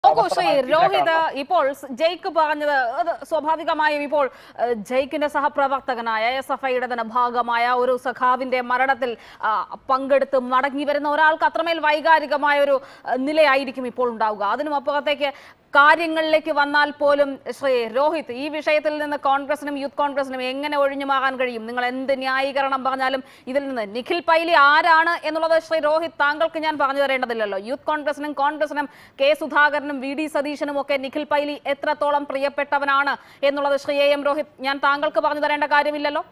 നോക്കൂ ശ്രീ രോഹിത് ഇപ്പോൾ സ് ജയ്ക്ക് പറഞ്ഞത് അത് സ്വാഭാവികമായും ഇപ്പോൾ ഏഹ്, ജയ്ക്കിന്റെ സഹപ്രവർത്തകനായ എസ് എഫ് ഐയുടെ തന്നെ ഭാഗമായ ഒരു സഖാവിന്റെ മരണത്തിൽ ആ, പങ്കെടുത്ത് മടങ്ങി വരുന്ന ഒരാൾക്ക് അത്രമേൽ വൈകാരികമായ ഒരു ഏഹ്, നിലയായിരിക്കും ഇപ്പോൾ ഉണ്ടാവുക അതിനും അപ്പുറത്തേക്ക് കാര്യങ്ങളിലേക്ക് വന്നാൽ പോലും ശ്രീ രോഹിത് ഈ വിഷയത്തിൽ നിന്ന് കോൺഗ്രസിനും യൂത്ത് കോൺഗ്രസിനും എങ്ങനെ ഒഴിഞ്ഞു മാറാൻ കഴിയും നിങ്ങൾ എന്ത് ന്യായീകരണം പറഞ്ഞാലും ഇതിൽ നിന്ന് നിഖിൽ പൈലി ആരാണ് എന്നുള്ളത് ശ്രീ രോഹിത് താങ്കൾക്ക് ഞാൻ പറഞ്ഞു തരേണ്ടതില്ലല്ലോ യൂത്ത് കോൺഗ്രസിനും കോൺഗ്രസിനും കെ സുധാകരനും വി ഡി സതീശനും ഒക്കെ നിഖിൽ പൈലി എത്രത്തോളം പ്രിയപ്പെട്ടവനാണ് എന്നുള്ളത് ശ്രീ എ എം രോഹിത് ഞാൻ താങ്കൾക്ക് പറഞ്ഞു തരേണ്ട കാര്യമില്ലല്ലോ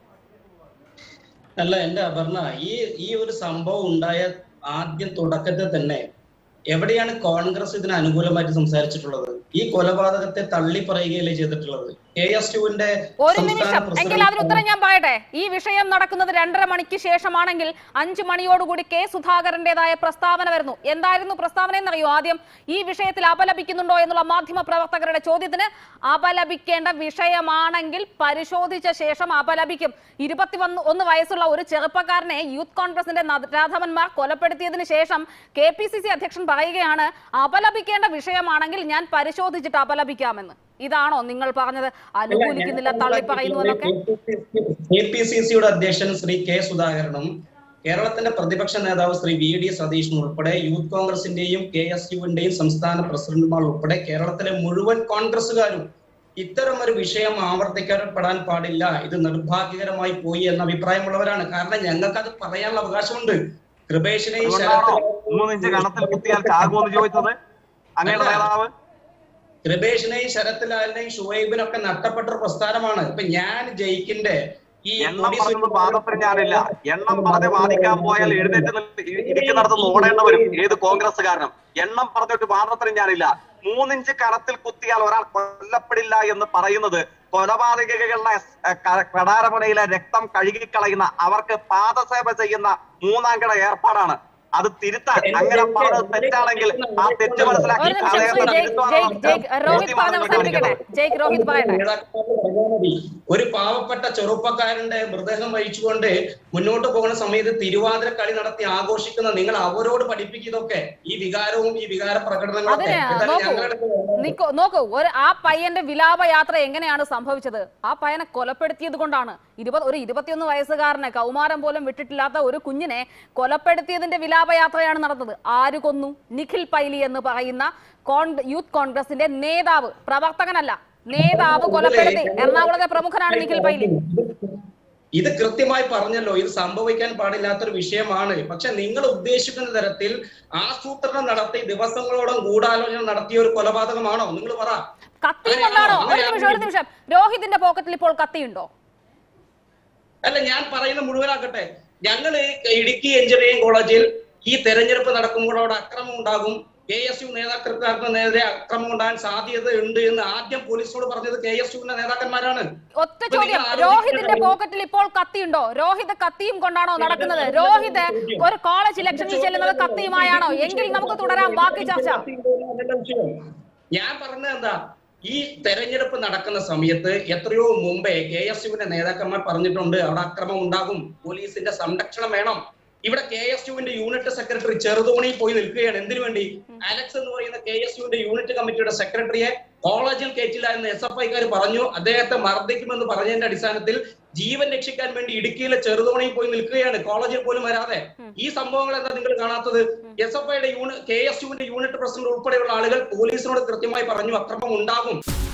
അല്ല എന്റെ അപർണ ഈ ഈ ഒരു സംഭവം ഉണ്ടായ ആദ്യം തുടക്കത്തിൽ തന്നെ എവിടെയാണ് കോൺഗ്രസ് ഇതിന് അനുകൂലമായിട്ട് സംസാരിച്ചിട്ടുള്ളത് ഈ കൊലപാതകത്തെ തള്ളി പറയുകയല്ലേ ചെയ്തിട്ടുള്ളത് കെ എസ് യുവിന്റെ ഒരു നിമിഷം എങ്കിൽ അതിന് ഉത്തരം ഞാൻ പറയട്ടെ ഈ വിഷയം നടക്കുന്നത് രണ്ടര മണിക്ക് ശേഷമാണെങ്കിൽ അഞ്ചു മണിയോടുകൂടി കെ സുധാകരന്റേതായ പ്രസ്താവന വരുന്നു എന്തായിരുന്നു പ്രസ്താവന എന്നറിയോ ആദ്യം ഈ വിഷയത്തിൽ അപലപിക്കുന്നുണ്ടോ എന്നുള്ള മാധ്യമ പ്രവർത്തകരുടെ ചോദ്യത്തിന് അപലപിക്കേണ്ട വിഷയമാണെങ്കിൽ പരിശോധിച്ച ശേഷം അപലപിക്കും ഇരുപത്തി ഒന്ന് വയസ്സുള്ള ഒരു ചെറുപ്പക്കാരനെ യൂത്ത് കോൺഗ്രസിന്റെ നരാധവന്മാർ കൊലപ്പെടുത്തിയതിനു ശേഷം കെ പി സി സി അധ്യക്ഷൻ പറയുകയാണ് അപലപിക്കേണ്ട വിഷയമാണെങ്കിൽ ഞാൻ പരിശോധിച്ചിട്ട് അപലപിക്കാമെന്ന് ഇതാണോ നിങ്ങൾ പറഞ്ഞത് അനുകൂലിക്കുന്നില്ല തള്ളി പറയുന്നു എന്നൊക്കെ കെ പി സി സിയുടെ അധ്യക്ഷൻ ശ്രീ കെ സുധാകരനും കേരളത്തിന്റെ പ്രതിപക്ഷ നേതാവ് ശ്രീ വി ഡി സതീഷനും ഉൾപ്പെടെ യൂത്ത് കോൺഗ്രസിന്റെയും കെ എസ് യുവിന്റെയും സംസ്ഥാന പ്രസിഡന്റുമാർ ഉൾപ്പെടെ കേരളത്തിലെ മുഴുവൻ കോൺഗ്രസുകാരും ഇത്തരം ഒരു വിഷയം ആവർത്തിക്കപ്പെടാൻ പാടില്ല ഇത് നിർഭാഗ്യകരമായി പോയി എന്ന അഭിപ്രായമുള്ളവരാണ് കാരണം ഞങ്ങൾക്ക് അത് പറയാനുള്ള അവകാശമുണ്ട് കൃപേഷിനെയും അതുകൊണ്ടാണോ ശരത്തിനെയും മൂന്നിഞ്ച് കണത്തിൽ കുത്തിയാൽ ചാകുമെന്ന് ചോദിച്ചത് അങ്ങയുടെ അല്ല. നേതാവ് കൃപേഷിനെയും ശരത്ലാലിനെയും ഷുവൈബിനും ഒക്കെ നഷ്ടപ്പെട്ട ഒരു പ്രസ്ഥാനമാണ് ഇപ്പൊ ഞാൻ ജയിക്കിന്റെ ഈ എണ്ണം കൊടി പറഞ്ഞത് സുരുക്കം- വാദത്തിന് ഞാനില്ല എണ്ണം പറഞ്ഞ് വാദിക്കാൻ പോയാൽ എഴുന്നേറ്റ് നിന്ന് ഇ- ഇരിക്കുന്നിടത്ത് നിന്ന് ഓടേണ്ട വരും ഏത് കോൺഗ്രസ്സുകാരനും എണ്ണം പറഞ്ഞിട്ട് വാദത്തിന് ഞാനില്ല മൂന്നിഞ്ച് കണത്തിൽ കുത്തിയാൽ ഒരാൾ കൊല്ലപ്പെടില്ല എന്ന് പറയുന്നത് കൊലപാതകകളുടെ ഏഹ്, ക- കടാരമുനയിലെ രക്തം കഴുകിക്കളയുന്ന അവർക്ക് പാദസേവ ചെയ്യുന്ന മൂന്നാംകിട ഏർപ്പാടാണ് അത് തിരുത്താൻ അങ്ങനെ പറഞ്ഞത് തെറ്റാണെങ്കിൽ ആ തെറ്റ് മനസ്സിലാക്കി ഒരു നിമിഷം ശ്രീ അദ്ദേഹത്തെ ജയ് തിരുത്തുവാനുള്ള ജയ് ജയ് രോഹിത് ബുദ്ധിമാണ് പറഞ്ഞ് നിങ്ങൾ അവസാനിപ്പിക്കട്ടെ കാണിക്കുന്നത്. ജയ്ക്ക് രോഹിത് പറയട്ടെ നേതാക്കന്മാരോട് പറഞ്ഞാൽ മതി. ഒരു പാവപ്പെട്ട ചെറുപ്പക്കാരന്റെ മൃതദേഹം വഹിച്ചുകൊണ്ട് മുന്നോട്ട് പോകുന്ന സമയത്ത് തിരുവാതിര കളി നടത്തി ആഘോഷിക്കുന്ന നിങ്ങൾ അവരോട് പഠിപ്പിക്കുന്നതൊക്കെ ഈ വികാരവും ഈ വികാര പ്രകടനങ്ങളൊക്കെ അതിന് എന്താണ് നോക്കൂ ഞങ്ങളുടെ അടുത്ത് വേണ്ടത്? നിക്കോ നോക്കൂ ഒരു ആ പയ്യന്റെ വിലാപയാത്ര എങ്ങനെയാണ് സംഭവിച്ചത് ആ പയ്യനെ കൊലപ്പെടുത്തിയത് കൊണ്ടാണ് ഇരുപത് ഒരു ഇരുപത്തിയൊന്ന് വയസ്സുകാരനെ കൗമാരം പോലും വിട്ടിട്ടില്ലാത്ത ഒരു കുഞ്ഞിനെ കൊലപ്പെടുത്തിയതിന്റെ വിലാപയാത്രയാണ് നടന്നത് ആര് കൊന്നു നിഖിൽ പൈലി എന്ന് പറയുന്ന കോൺ- യൂത്ത് കോൺഗ്രസിന്റെ നേതാവ് പ്രവർത്തകനല്ല നേതാവ് കൊലപ്പെടുത്തി എറണാകുളത്തെ പ്രമുഖനാണ് നിഖിൽ പൈലി ഇത് കൃത്യമായി പറഞ്ഞല്ലോ ഇത് സംഭവിക്കാൻ പാടില്ലാത്തൊരു വിഷയമാണ് പക്ഷെ നിങ്ങൾ ഉദ്ദേശിക്കുന്ന തരത്തിൽ ആസൂത്രണം നടത്തി ദിവസങ്ങളോളം ഗൂഢാലോചന നടത്തിയ ഒരു കൊലപാതകമാണോ നിങ്ങൾ പറ കത്തിയും കൊണ്ടാണോ ഒരു നിമിഷം ഒരു നിമിഷം രോഹിതിന്റെ പോക്കറ്റിൽ ഇപ്പോൾ കത്തിയുണ്ടോ അല്ല ഞാൻ പറയുന്ന മുഴുവനാക്കട്ടെ ഞങ്ങൾ ഇടുക്കി എഞ്ചിനീയറിംഗ് കോളേജിൽ ഈ തെരഞ്ഞെടുപ്പ് നടക്കുമ്പോൾ അവിടെ അക്രമം ഉണ്ടാകും കെ എസ് യു നേതാക്കൾക്ക് നേരെ അക്രമം ഉണ്ടാകാൻ സാധ്യത ഉണ്ട് എന്ന് ആദ്യം പോലീസിനോട് പറഞ്ഞത് കെ എസ് യുവിന്റെ നേതാക്കന്മാരാണ് ഒറ്റ ഇപ്പൊ ചോദ്യം നിങ്ങൾ ആലോചിക്കേണ്ട രോഹിതിന്റെ കാര്യം- പോക്കറ്റിൽ ഇപ്പോൾ കത്തിയുണ്ടോ രോഹിത് കത്തിയും കൊണ്ടാണോ നടക്കുന്നത് രോഹിത് ഒരു കോളേജ് ഇലക്ഷനിൽ ചെല്ലുന്നത് കത്തിയുമായാണോ എങ്കിൽ നമുക്ക് തുടരാം ബാക്കി ചർച്ച അതല്ല വിഷയം. ഞാൻ പറഞ്ഞത് എന്താ ഈ തെരഞ്ഞെടുപ്പ് നടക്കുന്ന സമയത്ത് എത്രയോ മുമ്പേ കെ എസ് യുവിന്റെ നേതാക്കന്മാർ പറഞ്ഞിട്ടുണ്ട് അവിടെ അക്രമം ഉണ്ടാകും പോലീസിന്റെ സംരക്ഷണം വേണം ഇവിടെ കെ എസ് യുവിന്റെ യൂണിറ്റ് സെക്രട്ടറി ചെറുതോണിയിൽ പോയി നിൽക്കുകയാണ് എന്തിനു വേണ്ടി അലക്സ് എന്ന് പറയുന്ന കെ എസ് യുവിന്റെ യൂണിറ്റ് കമ്മിറ്റിയുടെ സെക്രട്ടറിയെ കോളേജിൽ കയറ്റില്ല എന്ന് എസ് എഫ് ഐക്കാർ പറഞ്ഞു അദ്ദേഹത്തെ മർദ്ദിക്കുമെന്ന് പറഞ്ഞതിന്റെ അടിസ്ഥാനത്തിൽ ജീവൻ രക്ഷിക്കാൻ വേണ്ടി ഇടുക്കിയിലെ ചെറുതോണിയിൽ പോയി നിൽക്കുകയാണ് കോളേജിൽ പോലും വരാതെ ഈ സംഭവങ്ങൾ എന്താ നിങ്ങൾ കാണാത്തത് എസ് എഫ് ഐയുടെ യൂണിറ്റ് കെ എസ് യുവിന്റെ യൂണിറ്റ് പ്രസിഡന്റ് ഉൾപ്പെടെയുള്ള ആളുകൾ പോലീസിനോട് കൃത്യമായി പറഞ്ഞു അക്രമം ഉണ്ടാകും